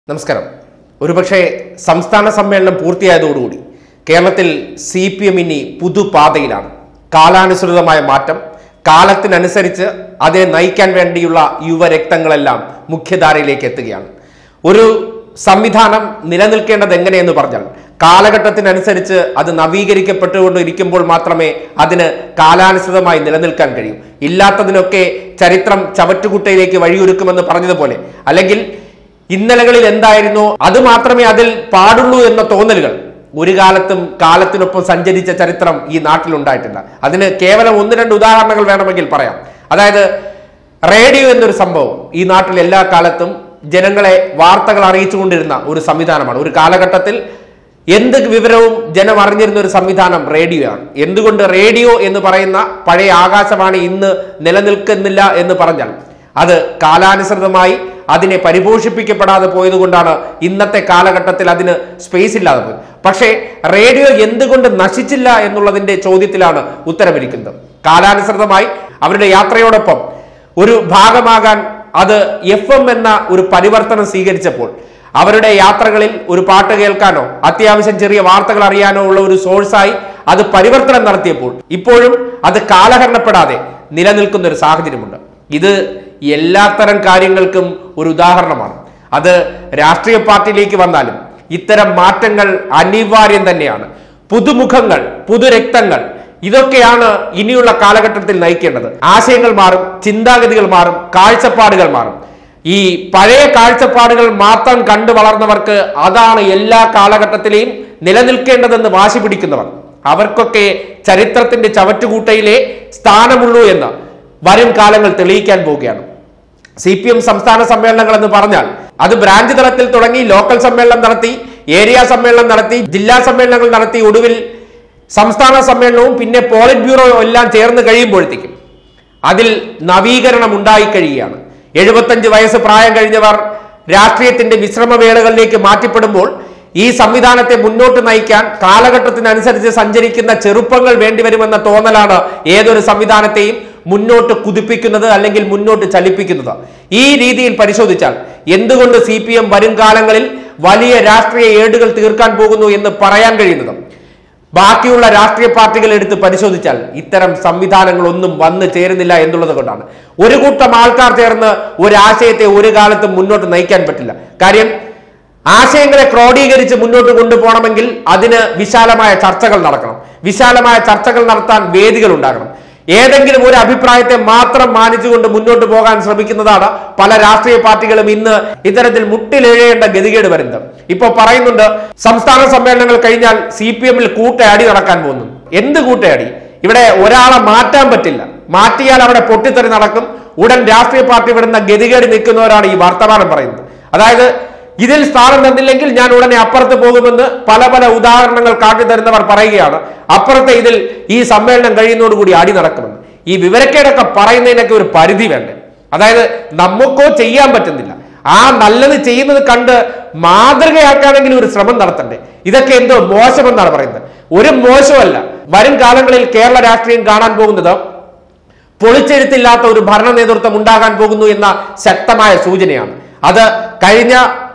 നമസ്കാരം ഒരുപക്ഷെ സംസ്ഥാന സമ്മേളനം പൂർത്തിയായതോടുകൂടി കേരളത്തിൽ സി പി എം ഇനി പുതുപാതയിലാണ് കാലാനുസൃതമായ മാറ്റം കാലത്തിനനുസരിച്ച് അതിനെ നയിക്കാൻ വേണ്ടിയുള്ള യുവരക്തങ്ങളെല്ലാം മുഖ്യധാരയിലേക്ക് എത്തുകയാണ് ഒരു സംവിധാനം നിലനിൽക്കേണ്ടത് എങ്ങനെയെന്ന് പറഞ്ഞാൽ കാലഘട്ടത്തിനനുസരിച്ച് അത് നവീകരിക്കപ്പെട്ടുകൊണ്ടിരിക്കുമ്പോൾ മാത്രമേ അതിന് കാലാനുസൃതമായി നിലനിൽക്കാൻ കഴിയൂ ഇല്ലാത്തതിനൊക്കെ ചരിത്രം ചവറ്റുകുട്ടയിലേക്ക് വഴിയൊരുക്കുമെന്ന് പറഞ്ഞതുപോലെ അല്ലെങ്കിൽ ഇന്നലകളിൽ എന്തായിരുന്നോ അത് മാത്രമേ അതിൽ പാടുള്ളൂ എന്ന തോന്നലുകൾ ഒരു കാലത്തും കാലത്തിനൊപ്പം സഞ്ചരിച്ച ചരിത്രം ഈ നാട്ടിലുണ്ടായിട്ടില്ല അതിന് കേവലം ഒന്ന് രണ്ട് ഉദാഹരണങ്ങൾ വേണമെങ്കിൽ പറയാം അതായത് റേഡിയോ എന്നൊരു സംഭവം ഈ നാട്ടിൽ എല്ലാ കാലത്തും ജനങ്ങളെ വാർത്തകൾ അറിയിച്ചുകൊണ്ടിരുന്ന ഒരു സംവിധാനമാണ് ഒരു കാലഘട്ടത്തിൽ എന്ത് വിവരവും ജനം അറിഞ്ഞിരുന്ന ഒരു സംവിധാനം റേഡിയോ ആണ് എന്തുകൊണ്ട് റേഡിയോ എന്ന് പറയുന്ന പഴയ ആകാശവാണി ഇന്ന് നിലനിൽക്കുന്നില്ല എന്ന് പറഞ്ഞാൽ അത് കാലാനുസൃതമായി അതിനെ പരിപോഷിപ്പിക്കപ്പെടാതെ പോയതുകൊണ്ടാണ് ഇന്നത്തെ കാലഘട്ടത്തിൽ അതിന് സ്പേസ് ഇല്ലാതെ പോയത് പക്ഷേ റേഡിയോ എന്തുകൊണ്ട് നശിച്ചില്ല എന്നുള്ളതിന്റെ ചോദ്യത്തിലാണ് ഉത്തരമിരിക്കുന്നത് കാലാനുസൃതമായി അവരുടെ യാത്രയോടൊപ്പം ഒരു ഭാഗമാകാൻ അത് എഫ് എം എന്ന ഒരു പരിവർത്തനം സ്വീകരിച്ചപ്പോൾ അവരുടെ യാത്രകളിൽ ഒരു പാട്ട് കേൾക്കാനോ അത്യാവശ്യം ചെറിയ വാർത്തകൾ അറിയാനോ ഉള്ള ഒരു സോഴ്സായി അത് പരിവർത്തനം നടത്തിയപ്പോൾ ഇപ്പോഴും അത് കാലഹരണപ്പെടാതെ നിലനിൽക്കുന്ന ഒരു സാഹചര്യമുണ്ട് ഇത് എല്ലാത്തരം കാര്യങ്ങൾക്കും ഒരു ഉദാഹരണമാണ് അത് രാഷ്ട്രീയ പാർട്ടിയിലേക്ക് വന്നാലും ഇത്തരം മാറ്റങ്ങൾ അനിവാര്യം തന്നെയാണ് പുതുമുഖങ്ങൾ പുതുരക്തങ്ങൾ ഇതൊക്കെയാണ് ഇനിയുള്ള കാലഘട്ടത്തിൽ നയിക്കേണ്ടത് ആശയങ്ങൾ മാറും ചിന്താഗതികൾ മാറും കാഴ്ചപ്പാടുകൾ മാറും ഈ പഴയ കാഴ്ചപ്പാടുകൾ മാത്രം കണ്ടു വളർന്നവർക്ക് അതാണ് എല്ലാ കാലഘട്ടത്തിലെയും നിലനിൽക്കേണ്ടതെന്ന് വാശി പിടിക്കുന്നവർ അവർക്കൊക്കെ ചരിത്രത്തിന്റെ ചവറ്റുകൂട്ടയിലെ സ്ഥാനമുള്ളൂ എന്ന് വരും കാലങ്ങൾ തെളിയിക്കാൻ പോവുകയാണ് സി പി എം സംസ്ഥാന സമ്മേളനങ്ങൾ എന്ന് പറഞ്ഞാൽ അത് ബ്രാഞ്ച് തലത്തിൽ തുടങ്ങി ലോക്കൽ സമ്മേളനം നടത്തി ഏരിയ സമ്മേളനം നടത്തി ജില്ലാ സമ്മേളനങ്ങൾ നടത്തി ഒടുവിൽ സംസ്ഥാന സമ്മേളനവും പിന്നെ പോളിറ്റ് ബ്യൂറോ എല്ലാം ചേർന്ന് കഴിയുമ്പോഴത്തേക്കും അതിൽ നവീകരണം ഉണ്ടായി കഴിയുകയാണ് എഴുപത്തഞ്ച് വയസ്സ് പ്രായം കഴിഞ്ഞവർ രാഷ്ട്രീയത്തിന്റെ വിശ്രമവേളകളിലേക്ക് മാറ്റിപ്പെടുമ്പോൾ ഈ സംവിധാനത്തെ മുന്നോട്ട് നയിക്കാൻ കാലഘട്ടത്തിനനുസരിച്ച് സഞ്ചരിക്കുന്ന ചെറുപ്പങ്ങൾ വേണ്ടിവരുമെന്ന തോന്നലാണ് ഏതൊരു സംവിധാനത്തെയും മുന്നോട്ട് കുതിപ്പിക്കുന്നത് അല്ലെങ്കിൽ മുന്നോട്ട് ചലിപ്പിക്കുന്നത് ഈ രീതിയിൽ പരിശോധിച്ചാൽ എന്തുകൊണ്ട് സി പി എം വരും കാലങ്ങളിൽ വലിയ രാഷ്ട്രീയ ഏടുകൾ തീർക്കാൻ പോകുന്നു എന്ന് പറയാൻ കഴിയുന്നത് ബാക്കിയുള്ള രാഷ്ട്രീയ പാർട്ടികൾ എടുത്ത് പരിശോധിച്ചാൽ ഇത്തരം സംവിധാനങ്ങളൊന്നും വന്നു ചേരുന്നില്ല എന്നുള്ളത് കൊണ്ടാണ് ഒരു കൂട്ടം ആൾക്കാർ ചേർന്ന് ഒരു ആശയത്തെ ഒരു കാലത്തും മുന്നോട്ട് നയിക്കാൻ പറ്റില്ല കാര്യം ആശയങ്ങളെ ക്രോഡീകരിച്ച് മുന്നോട്ട് കൊണ്ടുപോകണമെങ്കിൽ അതിന് വിശാലമായ ചർച്ചകൾ നടക്കണം വിശാലമായ ചർച്ചകൾ നടത്താൻ വേദികൾ ഉണ്ടാകണം ഏതെങ്കിലും ഒരു അഭിപ്രായത്തെ മാത്രം മാനിച്ചുകൊണ്ട് മുന്നോട്ട് പോകാൻ ശ്രമിക്കുന്നതാണ് പല രാഷ്ട്രീയ പാർട്ടികളും ഇന്ന് ഇത്തരത്തിൽ മുട്ടിലെഴയേണ്ട ഗതികേട് വരുന്നത് ഇപ്പൊ പറയുന്നുണ്ട് സംസ്ഥാന സമ്മേളനങ്ങൾ കഴിഞ്ഞാൽ സി പി എമ്മിൽ കൂട്ടയടി നടക്കാൻ പോകുന്നു എന്ത് കൂട്ടയടി ഇവിടെ ഒരാളെ മാറ്റാൻ പറ്റില്ല മാറ്റിയാൽ അവിടെ പൊട്ടിത്തെറി നടക്കും ഉടൻ രാഷ്ട്രീയ പാർട്ടി വിടുന്ന ഗതികേട് നിൽക്കുന്നവരാണ് ഈ വർത്തമാനം പറയുന്നത് അതായത് ഇതിൽ സ്ഥാനം തന്നില്ലെങ്കിൽ ഞാൻ ഉടനെ അപ്പുറത്ത് പോകുമെന്ന് പല പല ഉദാഹരണങ്ങൾ കാട്ടിത്തരുന്നവർ പറയുകയാണ് അപ്പുറത്തെ ഇതിൽ ഈ സമ്മേളനം കഴിയുന്നതോടുകൂടി അടി നടക്കുമെന്ന് ഈ വിവരക്കേടൊക്കെ പറയുന്നതിനൊക്കെ ഒരു പരിധി വേണ്ടേ അതായത് നമുക്കോ ചെയ്യാൻ പറ്റുന്നില്ല ആ നല്ലത് ചെയ്യുന്നത് കണ്ട് മാതൃകയാക്കാനെങ്കിലും ഒരു ശ്രമം നടത്തണ്ടേ ഇതൊക്കെ എന്തോ മോശമെന്നാണ് പറയുന്നത് ഒരു മോശമല്ല വരും കാലങ്ങളിൽ കേരള രാഷ്ട്രീയം കാണാൻ പോകുന്നത് പൊളിച്ചെഴുത്തില്ലാത്ത ഒരു ഭരണ നേതൃത്വം ഉണ്ടാകാൻ പോകുന്നു എന്ന ശക്തമായ സൂചനയാണ് അത് കഴിഞ്ഞ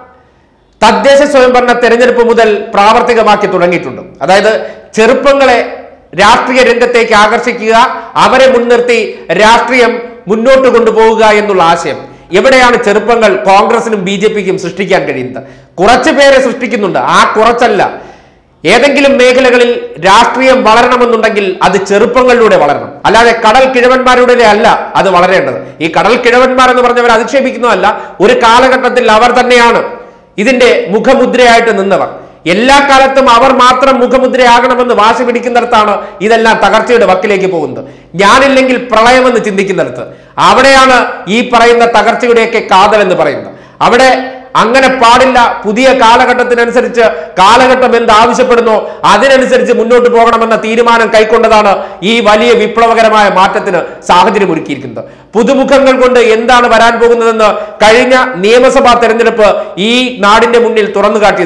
തദ്ദേശ സ്വയംഭരണ തെരഞ്ഞെടുപ്പ് മുതൽ പ്രാവർത്തികമാക്കി തുടങ്ങിയിട്ടുണ്ട് അതായത് ചെറുപ്പങ്ങളെ രാഷ്ട്രീയ രംഗത്തേക്ക് ആകർഷിക്കുക അവരെ മുൻനിർത്തി രാഷ്ട്രീയം മുന്നോട്ട് കൊണ്ടുപോവുക എന്നുള്ള ആശയം എവിടെയാണ് ചെറുപ്പങ്ങൾ കോൺഗ്രസിനും ബി ജെ പിക്കും സൃഷ്ടിക്കാൻ കഴിയുന്നത് കുറച്ചു പേരെ സൃഷ്ടിക്കുന്നുണ്ട് ആ കുറച്ചല്ല ഏതെങ്കിലും മേഖലകളിൽ രാഷ്ട്രീയം വളരണമെന്നുണ്ടെങ്കിൽ അത് ചെറുപ്പങ്ങളിലൂടെ വളരണം അല്ലാതെ കടൽ കിഴവന്മാരുടെ അല്ല അത് വളരേണ്ടത് ഈ കടൽ കിഴവന്മാർ എന്ന് പറഞ്ഞവർ അധിക്ഷേപിക്കുന്നതല്ല ഒരു കാലഘട്ടത്തിൽ അവർ തന്നെയാണ് ഇതിന്റെ മുഖമുദ്രയായിട്ട് നിന്നവർ എല്ലാ കാലത്തും അവർ മാത്രം മുഖമുദ്രയാകണമെന്ന് വാശി പിടിക്കുന്നിടത്താണ് ഇതെല്ലാം തകർച്ചയുടെ വക്കിലേക്ക് പോകുന്നത് ഞാനില്ലെങ്കിൽ പ്രളയമെന്ന് ചിന്തിക്കുന്നിടത്ത് അവിടെയാണ് ഈ പറയുന്ന തകർച്ചയുടെയൊക്കെ കാതൽ എന്ന് പറയുന്നത് അവിടെ അങ്ങനെ പാടില്ല പുതിയ കാലഘട്ടത്തിനനുസരിച്ച് കാലഘട്ടം എന്ത് ആവശ്യപ്പെടുന്നോ അതിനനുസരിച്ച് മുന്നോട്ട് പോകണമെന്ന തീരുമാനം കൈക്കൊണ്ടതാണ് ഈ വലിയ വിപ്ലവകരമായ മാറ്റത്തിന് സാഹചര്യം ഒരുക്കിയിരിക്കുന്നത് പുതുമുഖങ്ങൾ കൊണ്ട് എന്താണ് വരാൻ പോകുന്നതെന്ന് കഴിഞ്ഞ നിയമസഭാ തെരഞ്ഞെടുപ്പ് ഈ നാടിന്റെ മുന്നിൽ തുറന്നു കാട്ടിയതാണ്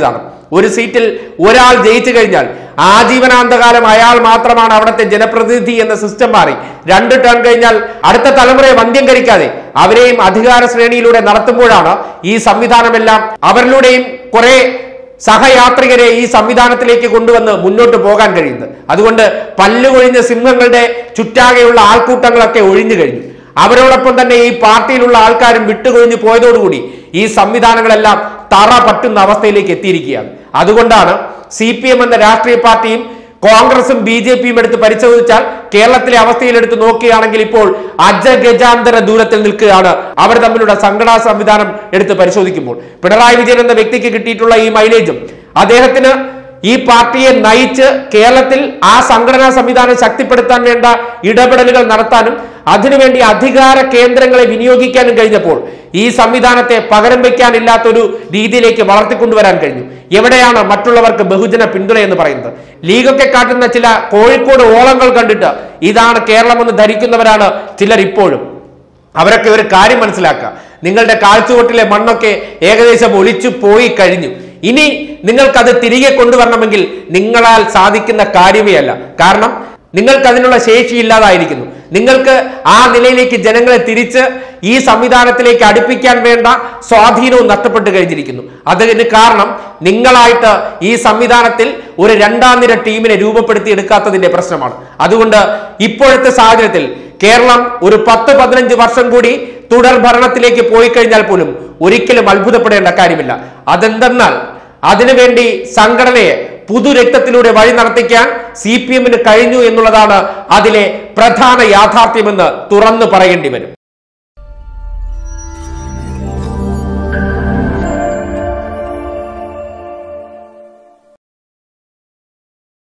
ഒരു സീറ്റിൽ ഒരാൾ ജയിച്ചു കഴിഞ്ഞാൽ ആജീവനാന്തകാലം അയാൾ മാത്രമാണ് അവിടുത്തെ ജനപ്രതിനിധി എന്ന സിസ്റ്റം മാറി രണ്ട് ടേൺ കഴിഞ്ഞാൽ അടുത്ത തലമുറയെ വന്ധ്യംകരിക്കാതെ അവരെയും അധികാര ശ്രേണിയിലൂടെ നടത്തുമ്പോഴാണ് ഈ സംവിധാനമെല്ലാം അവരിലൂടെയും കുറെ സഹയാത്രികരെ ഈ സംവിധാനത്തിലേക്ക് കൊണ്ടുവന്ന് മുന്നോട്ട് പോകാൻ കഴിയുന്നത് അതുകൊണ്ട് പല്ലുകൊഴിഞ്ഞ സിംഹങ്ങളുടെ ചുറ്റാകെയുള്ള ആൾക്കൂട്ടങ്ങളൊക്കെ ഒഴിഞ്ഞു കഴിഞ്ഞു അവരോടൊപ്പം തന്നെ ഈ പാർട്ടിയിലുള്ള ആൾക്കാരും വിട്ടുകൊഴിഞ്ഞു പോയതോടുകൂടി ഈ സംവിധാനങ്ങളെല്ലാം തറ പറ്റുന്ന അവസ്ഥയിലേക്ക് എത്തിയിരിക്കുകയാണ് അതുകൊണ്ടാണ് സി പി എം എന്ന രാഷ്ട്രീയ പാർട്ടിയും കോൺഗ്രസും ബി ജെ പിയും എടുത്ത് പരിശോധിച്ചാൽ കേരളത്തിലെ അവസ്ഥയിൽ എടുത്ത് നോക്കുകയാണെങ്കിൽ ഇപ്പോൾ അജഗജാന്തര ദൂരത്തിൽ നിൽക്കുകയാണ് അവർ തമ്മിലുള്ള സംഘടനാ സംവിധാനം എടുത്ത് പരിശോധിക്കുമ്പോൾ പിണറായി വിജയൻ എന്ന വ്യക്തിക്ക് കിട്ടിയിട്ടുള്ള ഈ മൈലേജും അദ്ദേഹത്തിന് ഈ പാർട്ടിയെ നയിച്ച് കേരളത്തിൽ ആ സംഘടനാ സംവിധാനം ശക്തിപ്പെടുത്താൻ വേണ്ട ഇടപെടലുകൾ നടത്താനും അതിനുവേണ്ടി അധികാര കേന്ദ്രങ്ങളെ വിനിയോഗിക്കാനും കഴിഞ്ഞപ്പോൾ ഈ സംവിധാനത്തെ പകരം വയ്ക്കാനില്ലാത്തൊരു രീതിയിലേക്ക് വളർത്തിക്കൊണ്ടുവരാൻ കഴിഞ്ഞു എവിടെയാണ് മറ്റുള്ളവർക്ക് ബഹുജന പിന്തുണ എന്ന് പറയുന്നത് ലീഗൊക്കെ കാട്ടുന്ന ചില കോഴിക്കോട് ഓളങ്ങൾ കണ്ടിട്ട് ഇതാണ് കേരളമെന്ന് ധരിക്കുന്നവരാണ് ചിലർ ഇപ്പോഴും അവരൊക്കെ ഒരു കാര്യം മനസ്സിലാക്കുക നിങ്ങളുടെ കാഴ്ചവോട്ടിലെ മണ്ണൊക്കെ ഏകദേശം ഒലിച്ചു പോയി കഴിഞ്ഞു ഇനി നിങ്ങൾക്കത് തിരികെ കൊണ്ടുവരണമെങ്കിൽ നിങ്ങളാൽ സാധിക്കുന്ന കാര്യമേ അല്ല കാരണം നിങ്ങൾക്ക് അതിനുള്ള ശേഷി ഇല്ലാതായിരിക്കുന്നു നിങ്ങൾക്ക് ആ നിലയിലേക്ക് ജനങ്ങളെ തിരിച്ച് ഈ സംവിധാനത്തിലേക്ക് അടുപ്പിക്കാൻ വേണ്ട സ്വാധീനവും നഷ്ടപ്പെട്ടു കഴിഞ്ഞിരിക്കുന്നു അതിന് കാരണം നിങ്ങളായിട്ട് ഈ സംവിധാനത്തിൽ ഒരു രണ്ടാം നിര ടീമിനെ രൂപപ്പെടുത്തി എടുക്കാത്തതിന്റെ പ്രശ്നമാണ് അതുകൊണ്ട് ഇപ്പോഴത്തെ സാഹചര്യത്തിൽ കേരളം ഒരു പത്ത് പതിനഞ്ച് വർഷം കൂടി തുടർ ഭരണത്തിലേക്ക് പോയി കഴിഞ്ഞാൽ പോലും ഒരിക്കലും അത്ഭുതപ്പെടേണ്ട കാര്യമില്ല അതെന്തെന്നാൽ അതിനുവേണ്ടി സംഘടനയെ പുതുരക്തത്തിലൂടെ വഴി നടത്തിക്കാൻ സി പി എമ്മിന് കഴിഞ്ഞു എന്നുള്ളതാണ് അതിലെ പ്രധാന യാഥാർത്ഥ്യമെന്ന് തുറന്നു പറയേണ്ടി വരും